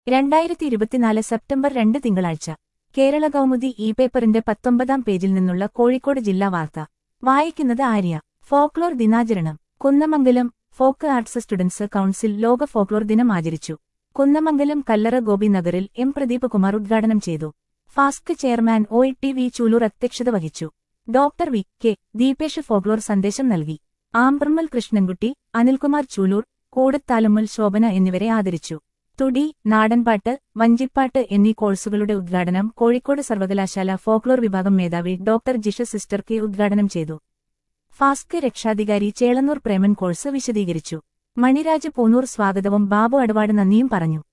രണ്ടായിരത്തി ഇരുപത്തിനാല് സെപ്റ്റംബർ രണ്ട് തിങ്കളാഴ്ച കേരള കൗമുദി ഇ പേപ്പറിന്റെ പത്തൊമ്പതാം പേജിൽ നിന്നുള്ള കോഴിക്കോട് ജില്ലാ വാർത്ത വായിക്കുന്നത് ആര്യ ഫോക്ലോർ ദിനാചരണം Kunnamangalam folk arts students council ലോക ഫോക്ലോർ ദിനം ആചരിച്ചു കുന്നമംഗലം കല്ലറ ഗോപി നഗറിൽ എം പ്രദീപ് കുമാർ ഉദ്ഘാടനം ചെയ്തു FASC chairman O T V Chooloor അധ്യക്ഷത വഹിച്ചു doctor V K Deepesh folklore സന്ദേശം നൽകി ആമ്പ്രമ്മൽ കൃഷ്ണൻകുട്ടി അനിൽകുമാർ ചൂലൂർ കൂടത്താലുമ്മൽ ശോഭന എന്നിവരെ ആദരിച്ചു തുടി നാടൻപാട്ട് വഞ്ചിപ്പാട്ട് എന്നീ കോഴ്സുകളുടെ ഉദ്ഘാടനം കോഴിക്കോട് സർവകലാശാല ഫോക്ലോർ വിഭാഗം മേധാവി ഡോക്ടർ ജിഷ സിസ്റ്റർ കെ ഉദ്ഘാടനം ചെയ്തു ഫാസ്ക് രക്ഷാധികാരി ചേളന്നൂർ പ്രേമൻ കോഴ്സ് വിശദീകരിച്ചു മണിരാജ് പൂനൂർ സ്വാഗതവും ബാബു അടവാട് നന്ദിയും പറഞ്ഞു